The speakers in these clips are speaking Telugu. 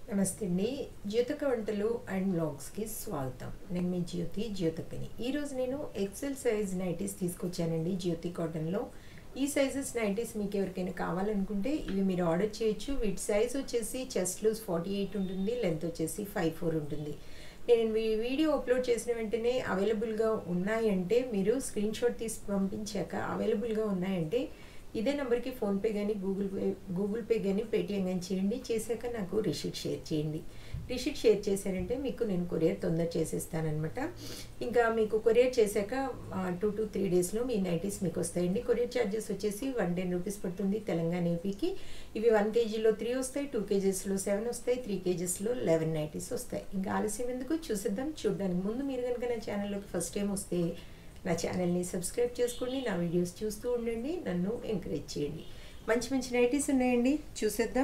నమస్తే అండి జ్యోతక వంటలు అండ్ బ్లాగ్స్కి స్వాగతం నేను మీ జ్యోతి జ్యోతకని ఈరోజు నేను ఎక్సెల్ సైజ్ నైటీస్ తీసుకొచ్చానండి జ్యోతి కాటన్లో ఈ సైజెస్ నైటీస్ మీకు ఎవరికైనా కావాలనుకుంటే ఇవి మీరు ఆర్డర్ చేయొచ్చు వీటి సైజ్ వచ్చేసి చెస్ట్ లూజ్ ఫార్టీ ఎయిట్ ఉంటుంది లెంత్ వచ్చేసి ఫైవ్ ఫోర్ ఉంటుంది నేను ఈ వీడియో అప్లోడ్ చేసిన వెంటనే అవైలబుల్గా ఉన్నాయంటే మీరు స్క్రీన్ షాట్ తీసి పంపించాక అవైలబుల్గా ఉన్నాయంటే ఇదే నెంబర్కి ఫోన్పే కానీ గూగుల్ పే గూగుల్ పే కానీ పేటిఎం కానీ చేయండి చేశాక నాకు రిషీట్ షేర్ చేయండి రిషీట్ షేర్ చేశారంటే మీకు నేను కొరియర్ తొందర చేసేస్తానమాట ఇంకా మీకు కొరియర్ చేశాక టూ టు త్రీ డేస్లో మీ నైటీస్ మీకు వస్తాయండి కొరియర్ ఛార్జెస్ వచ్చేసి వన్ టెన్ రూపీస్ పడుతుంది తెలంగాణ ఏపీకి ఇవి వన్ కేజీలో త్రీ వస్తాయి టూ కేజెస్లో సెవెన్ వస్తాయి త్రీ కేజెస్లో లెవెన్ నైటీస్ వస్తాయి ఇంకా ఆలస్యం ఎందుకు చూసేద్దాం చూడడానికి ముందు మీరు కనుక నా ఛానల్లోకి ఫస్ట్ టైం వస్తే నా ఛానల్ని సబ్స్క్రైబ్ చేసుకోండి నా వీడియోస్ చూస్తూ ఉండండి నన్ను ఎంకరేజ్ చేయండి మంచి మంచి నైటీస్ ఉన్నాయండి చూసేద్దాం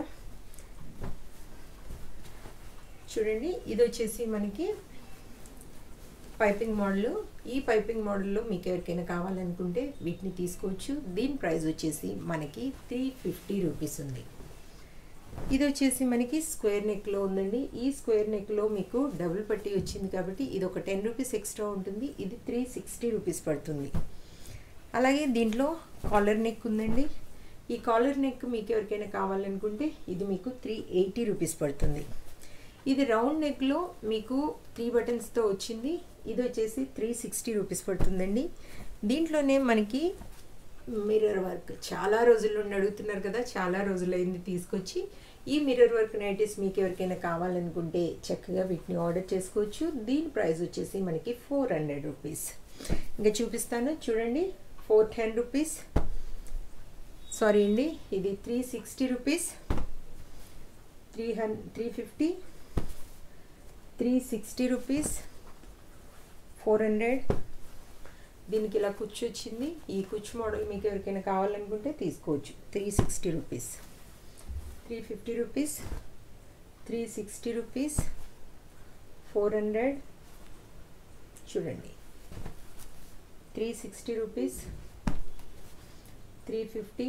చూడండి ఇది వచ్చేసి మనకి పైపింగ్ మోడల్ ఈ పైపింగ్ మోడల్లో మీకు ఎవరికైనా కావాలనుకుంటే వీటిని తీసుకోవచ్చు దీని ప్రైస్ వచ్చేసి మనకి త్రీ ఫిఫ్టీ రూపీస్ ఉంది ఇది వచ్చేసి మనకి స్క్వేర్ నెక్లో ఉందండి ఈ స్క్వేర్ నెక్లో మీకు డబుల్ పట్టి వచ్చింది కాబట్టి ఇది ఒక టెన్ రూపీస్ ఎక్స్ట్రా ఉంటుంది ఇది త్రీ సిక్స్టీ రూపీస్ పడుతుంది అలాగే దీంట్లో కాలర్ నెక్ ఉందండి ఈ కాలర్ నెక్ మీకు ఎవరికైనా కావాలనుకుంటే ఇది మీకు త్రీ ఎయిటీ రూపీస్ పడుతుంది ఇది రౌండ్ నెక్లో మీకు త్రీ బటన్స్తో వచ్చింది ఇది వచ్చేసి త్రీ సిక్స్టీ రూపీస్ పడుతుందండి దీంట్లోనే మనకి మిర్రర్ వర్క్ చాలా రోజుల నుండి అడుగుతున్నారు కదా చాలా రోజులైంది తీసుకొచ్చి ఈ మిర్రర్ వర్క్ నైటీస్ మీకు ఎవరికైనా కావాలనుకుంటే చక్కగా వీటిని ఆర్డర్ చేసుకోవచ్చు దీని ప్రైస్ వచ్చేసి మనకి ఫోర్ హండ్రెడ్ రూపీస్ ఇంకా చూపిస్తాను చూడండి ఫోర్ టెన్ రూపీస్ సారీ అండి ఇది త్రీ సిక్స్టీ రూపీస్ త్రీ హన్ three fifty three sixty rupees four hundred దీనికి ఇలా కుచ్చు వచ్చింది ఈ కుచ్చు మోడల్ మీకు ఎవరికైనా కావాలనుకుంటే తీసుకోవచ్చు three sixty rupees three fifty rupees three sixty rupees four hundred చూడండి three sixty rupees three fifty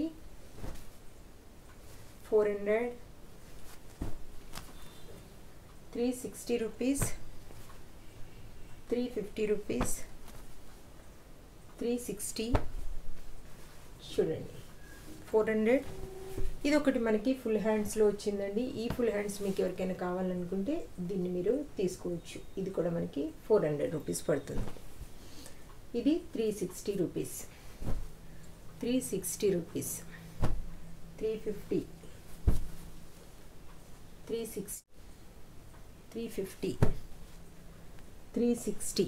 four hundred three sixty rupees three fifty rupees three sixty చూడండి ఫోర్ హండ్రెడ్ ఇది ఒకటి మనకి ఫుల్ హ్యాండ్స్లో వచ్చిందండి ఈ ఫుల్ హ్యాండ్స్ మీకు ఎవరికైనా కావాలనుకుంటే దీన్ని మీరు తీసుకోవచ్చు ఇది కూడా మనకి ఫోర్ హండ్రెడ్ రూపీస్ పడుతుంది ఇది three sixty rupees three sixty rupees three fifty three six three fifty three sixty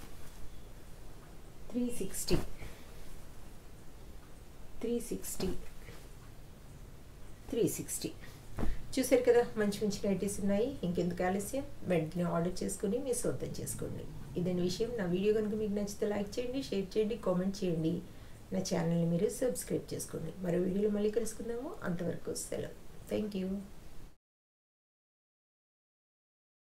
three sixty three sixty three sixty చూసారు కదా మంచి మంచి నైటీస్ ఉన్నాయి ఇంకెందుకు ఆలస్యం వెంటనే ఆర్డర్ చేసుకుని మీ సొంతం చేసుకోండి ఇదని విషయం నా వీడియో కనుక మీకు నచ్చితే లైక్ చేయండి షేర్ చేయండి కామెంట్ చేయండి నా ఛానల్ని మీరు సబ్స్క్రైబ్ చేసుకోండి మరో వీడియోలో మళ్ళీ కలుసుకుందాము అంతవరకు సెలవు థ్యాంక్ యూ